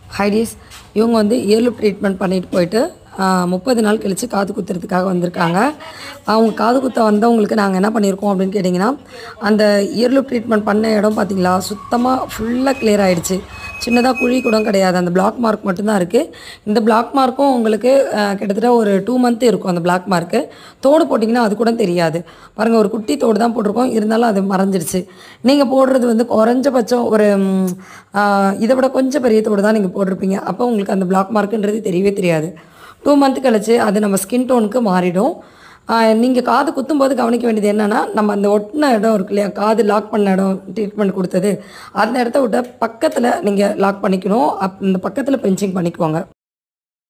ஹைடிஸ் இவங்க வந்து இயர்லூப் ட்ரீட்மெண்ட் பண்ணிட்டு போயிட்டு முப்பது நாள் கழித்து காது குத்துறதுக்காக வந்திருக்காங்க அவங்க காது குத்த வந்தவங்களுக்கு நாங்கள் என்ன பண்ணியிருக்கோம் அப்படின்னு கேட்டிங்கன்னா அந்த இயர்லூப் ட்ரீட்மெண்ட் பண்ண இடம் பார்த்தீங்களா சுத்தமாக ஃபுல்லாக clear ஆயிடுச்சு சின்னதாக குழி கூட கிடையாது அந்த பிளாக் மார்க் மட்டும்தான் இருக்குது இந்த பிளாக் மார்க்கும் உங்களுக்கு அஹ், கிட்டத்தட்ட ஒரு டூ மந்த் இருக்கும் அந்த பிளாக் மார்க்கு தோடு போட்டிங்கன்னா அது கூட தெரியாது பாருங்கள் ஒரு குட்டி தோடு தான் போட்டிருக்கோம் இருந்தாலும் அது மறைஞ்சிருச்சு நீங்கள் போடுறது வந்து குறைஞ்சபட்சம் ஒரு ம், ஆஹ், இதை விட கொஞ்சம் பெரிய தோடு தான் நீங்கள் போட்டிருப்பீங்க அப்போ உங்களுக்கு அந்த பிளாக் மார்க்குன்றது தெரியவே தெரியாது டூ மந்த் கழிச்சு அது நம்ம ஸ்கின் டோனுக்கு மாறிடும் நீங்கள் காது குத்தும்போது கவனிக்க வேண்டியது என்னென்னா நம்ம அந்த ஒட்டின இடம் இருக்கு இல்லையா காது லாக் பண்ண இடம் ட்ரீட்மெண்ட் கொடுத்தது அந்த இடத்த விட்ட பக்கத்தில் நீங்கள் லாக் பண்ணிக்கணும் அப் இந்த பக்கத்தில் பென்சிங் பண்ணிக்குவாங்க